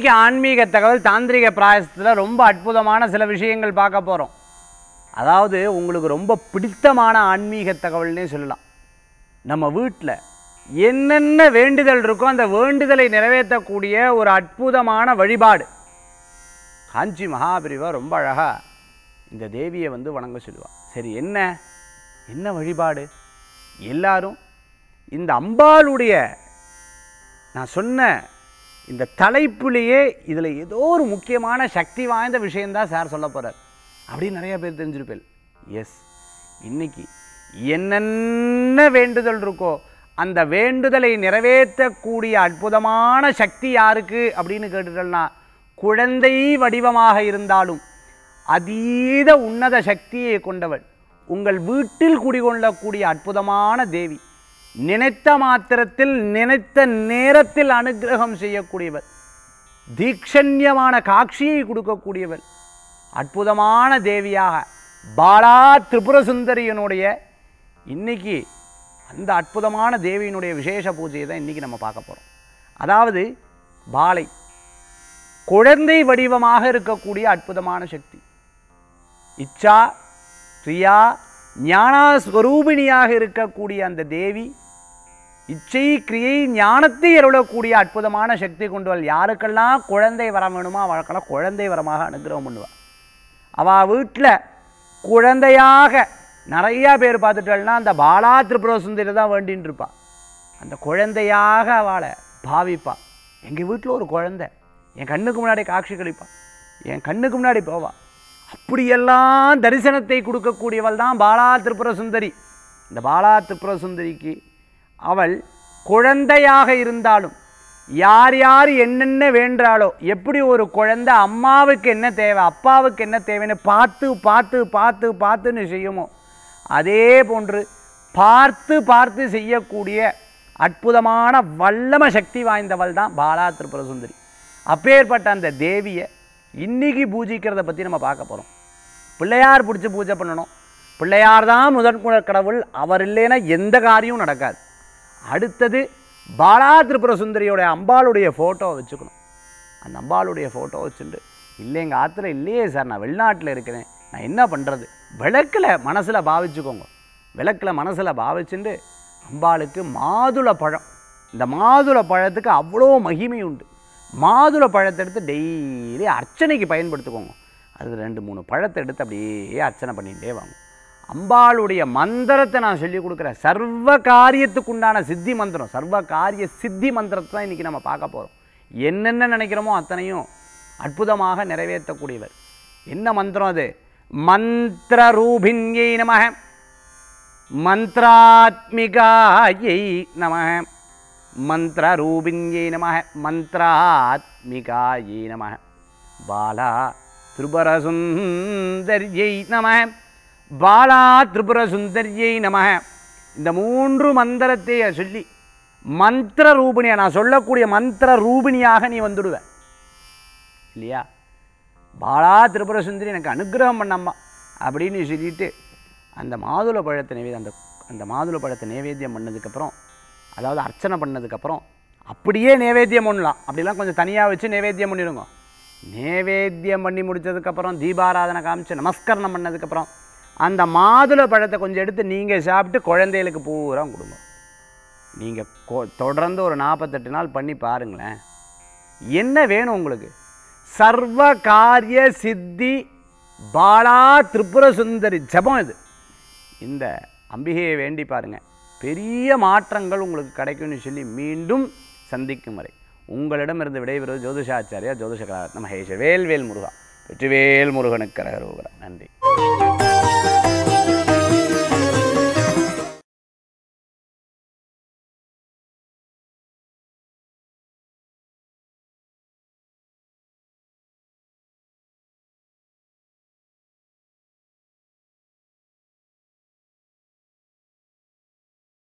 இன்னைக்கு ஆன்மீக தகவல் தாந்திரிக பிராயசத்தில் ரொம்ப அற்புதமான சில விஷயங்கள் பார்க்க போகிறோம் அதாவது உங்களுக்கு ரொம்ப பிடித்தமான ஆன்மீக தகவல்னே சொல்லலாம் நம்ம வீட்டில் என்னென்ன வேண்டுதல் இருக்கோ அந்த வேண்டுதலை நிறைவேற்றக்கூடிய ஒரு அற்புதமான வழிபாடு காஞ்சி மகாபிரிவா ரொம்ப அழகாக இந்த தேவியை வந்து வணங்க சொல்லுவாள் சரி என்ன என்ன வழிபாடு எல்லாரும் இந்த அம்பாளுடைய நான் சொன்ன இந்த தலைப்புலேயே இதில் ஏதோ ஒரு முக்கியமான சக்தி வாய்ந்த விஷயந்தான் சார் சொல்ல போகிறார் அப்படின்னு நிறைய பேர் தெரிஞ்சிருப்பேன் எஸ் இன்னைக்கு என்னென்ன வேண்டுதல் இருக்கோ அந்த வேண்டுதலை நிறைவேற்றக்கூடிய அற்புதமான சக்தி யாருக்கு அப்படின்னு கேட்டுட்டோம்னா குழந்தை வடிவமாக இருந்தாலும் அதீத உன்னத சக்தியை கொண்டவள் உங்கள் வீட்டில் குடிகொள்ளக்கூடிய அற்புதமான தேவி நினைத்த மாத்திரத்தில் நினைத்த நேரத்தில் அனுக்கிரகம் செய்யக்கூடியவர் தீக்ஷண்யமான காட்சியை கொடுக்கக்கூடியவர் அற்புதமான தேவியாக பாலா திரிபுர சுந்தரியனுடைய இன்னைக்கு அந்த அற்புதமான தேவியினுடைய விசேஷ பூஜையை தான் இன்றைக்கி நம்ம பார்க்க போகிறோம் அதாவது பாலை குழந்தை வடிவமாக இருக்கக்கூடிய அற்புதமான சக்தி இச்சா பிரியா ஞானஸ்வரூபிணியாக இருக்கக்கூடிய அந்த தேவி இச்சை கிரியை ஞானத்தை அருளக்கூடிய அற்புதமான சக்தி கொண்டவள் யாருக்கெல்லாம் குழந்தை வரம் வேணுமோ அவளுக்கெல்லாம் குழந்தை வரமாக அனுகிரகம் பண்ணுவாள் அவள் வீட்டில் குழந்தையாக நிறையா பேர் பார்த்துட்டோம்னா அந்த பாலா திரிபுர சுந்தரி தான் வேண்டின்னு இருப்பாள் அந்த குழந்தையாக அவளை பாவிப்பா எங்கள் வீட்டில் ஒரு குழந்தை என் கண்ணுக்கு முன்னாடி காட்சி கழிப்பா என் கண்ணுக்கு முன்னாடி போவா அப்படியெல்லாம் தரிசனத்தை கொடுக்கக்கூடியவள் தான் பாலா திரிபுர சுந்தரி இந்த பாலா திரிபுர சுந்தரிக்கு அவள் குழந்தையாக இருந்தாலும் யார் யார் என்னென்ன வேண்டாளோ எப்படி ஒரு குழந்தை அம்மாவுக்கு என்ன தேவை அப்பாவுக்கு என்ன தேவைன்னு பார்த்து பார்த்து பார்த்து பார்த்துன்னு செய்யுமோ அதே போன்று பார்த்து பார்த்து செய்யக்கூடிய அற்புதமான வல்லம சக்தி வாய்ந்தவள் தான் பாலா திரிபுர சுந்தரி அப்பேற்பட்ட அந்த தேவியை இன்னைக்கு பூஜிக்கிறத பற்றி நம்ம பார்க்க போகிறோம் பிள்ளையார் பிடிச்சி பூஜை பண்ணணும் பிள்ளையார் தான் முதன் முதற் கடவுள் அவர் இல்லைன்னா எந்த காரியமும் நடக்காது அடுத்தது பாலா திரிபுர சுந்தரியோட அம்பாளுடைய ஃபோட்டோ வச்சுக்கணும் அந்த அம்பாளுடைய ஃபோட்டோ வச்சுட்டு இல்லை எங்கள் ஆற்றுல இல்லையே சார் நான் வெளிநாட்டில் இருக்கிறேன் நான் என்ன பண்ணுறது விளக்கில் மனசில் பாவிச்சுக்கோங்க விளக்கில் மனசில் பாவிச்சுட்டு அம்பாளுக்கு மாதுளை பழம் இந்த மாதுளை பழத்துக்கு அவ்வளோ மகிமை உண்டு மாதுளை பழத்தை எடுத்து டெய்லி அர்ச்சனைக்கு பயன்படுத்திக்கோங்க அது ரெண்டு மூணு பழத்தை எடுத்து அப்படியே அர்ச்சனை பண்ணிகிட்டே வாங்க அம்பாளுடைய மந்திரத்தை நான் சொல்லி கொடுக்குறேன் சர்வ காரியத்துக்கு உண்டான சித்தி மந்திரம் சர்வ காரிய சித்தி மந்திரத்தை தான் இன்றைக்கி நம்ம பார்க்க போகிறோம் என்னென்ன நினைக்கிறோமோ அத்தனையும் அற்புதமாக நிறைவேற்றக்கூடியவர் என்ன மந்திரம் அது மந்திர ரூபின்யை நமக மந்திராத்மிகாயை நம மந்திரரூபின்யை நம மந்திராத்மிகாயை நம பாலா திரிபுரசுந்தர்யை நம பாலா திரிபுரசுந்தர்யை நம இந்த மூன்று மந்திரத்தை சொல்லி மந்திர ரூபிணியா நான் சொல்லக்கூடிய மந்திர ரூபிணியாக நீ வந்துடுவ இல்லையா பாலா திரிபுர சுந்தரி எனக்கு அனுகிரகம் பண்ணம்மா அப்படின்னு சொல்லிட்டு அந்த மாதுளை பழத்தை நைவேத்தியம் அந்த அந்த மாதுளை பழத்தை நைவேத்தியம் பண்ணதுக்கப்புறம் அதாவது அர்ச்சனை பண்ணதுக்கப்புறம் அப்படியே நைவேத்தியம் பண்ணலாம் அப்படிலாம் கொஞ்சம் தனியாக வச்சு நைவேத்தியம் பண்ணிடுங்க நைவேத்தியம் பண்ணி முடிச்சதுக்கப்புறம் தீபாராதனை காமிச்சு நமஸ்கரணம் பண்ணதுக்கப்புறம் அந்த மாதுளை பழத்தை கொஞ்சம் எடுத்து நீங்கள் சாப்பிட்டு குழந்தைகளுக்கு பூரா கொடுங்க நீங்கள் தொடர்ந்து ஒரு நாற்பத்தெட்டு நாள் பண்ணி பாருங்களேன் என்ன வேணும் உங்களுக்கு சர்வ காரிய சித்தி பாலா திரிபுர சுந்தரி ஜபம் இது இந்த அம்பிகையை வேண்டி பாருங்க பெரிய மாற்றங்கள் உங்களுக்கு கிடைக்கும்னு சொல்லி மீண்டும் சந்திக்கும் வரை உங்களிடமிருந்து விடைபெறுவது ஜோதிஷாச்சாரியா ஜோதிஷ கலாரத்ன மகேஷ வேல்வேல் முருகா வெற்றிவேல் முருகனுக்கு கரகரோகரா நன்றி